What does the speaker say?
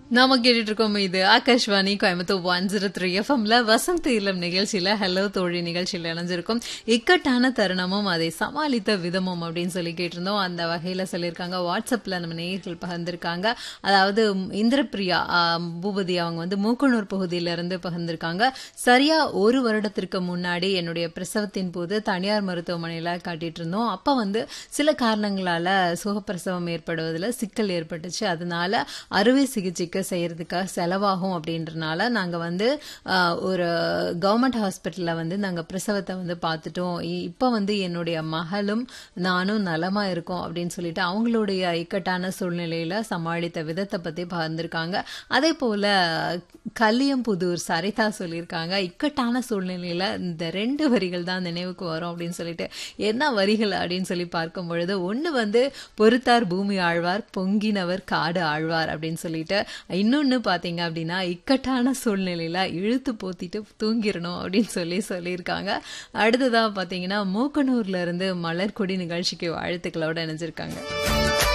நாம கேட்டுட்டு இருக்கோம் இது Akashvani Coimbatore one zero three எஃப்எம்ல வசந்த் இல்லம் நிகழ்ச்சியில ஹலோ தோழி நிகழ்ச்சியில இணைஞ்சிருக்கும் இக்கட்டான தருணமும் அதை சமாளித்த விதமும் அப்படின்னு சொல்லி கேட்டிருந்தோம் அந்த வகையில சொல்லியிருக்காங்க வாட்ஸ்அப்ல நம்ம நேயர்கள் பகிர்ந்திருக்காங்க அதாவது இந்திரபிரியா ஆ, பூபதி அவங்க வந்து மூக்கனூர் பகுதியில இருந்து பகிர்ந்திருக்காங்க சரியா ஒரு வருடத்திற்கு முன்னாடி என்னுடைய பிரசவத்தின் போது தனியார் மருத்துவமனையில காட்டிட்டு இருந்தோம் அப்ப வந்து சில காரணங்களால சுகப்பிரசவம் ஏற்படுவதில் சிக்கல் ஏற்பட்டுச்சு அதனால அறுவை சிகிச்சைக்கு செய்யறதுக்காக செலவாகும் அப்படின்றனால நாங்க வந்து ஆஹ், ஒரு கவர்மெண்ட் ஹாஸ்பிட்டல்ல வந்து நாங்க பிரசவத்தை வந்து பார்த்துட்டோம் இ- இப்ப வந்து என்னுடைய மகளும் நானும் நலமா இருக்கோம் அப்படின்னு சொல்லிட்டு அவங்களுடைய இக்கட்டான சூழ்நிலையில சமாளித்த விதத்தை பத்தி பகிர்ந்திருக்காங்க அதே போல கல்லியம்புதூர் சரிதா சொல்லியிருக்காங்க இக்கட்டான சூழ்நிலையில இந்த ரெண்டு வரிகள் தான் நினைவுக்கு வரும் அப்படின்னு சொல்லிட்டு என்ன வரிகள் அப்படின்னு சொல்லி பார்க்கும் பொழுது ஒண்ணு வந்து பொறுத்தார் பூமி ஆழ்வார் பொங்கினவர் காடு ஆழ்வார் அப்படின்னு சொல்லிட்டு இன்னொன்னு பாத்தீங்க அப்படின்னா இக்கட்டான சூழ்நிலையில இழுத்து போத்திட்டு தூங்கிடணும் அப்படின்னு சொல்லி சொல்லியிருக்காங்க அடுத்ததா பாத்தீங்கன்னா மூக்கனூர்ல இருந்து மலர்கொடி நிகழ்ச்சிக்கு வாழ்த்துக்களோட இணைஞ்சிருக்காங்க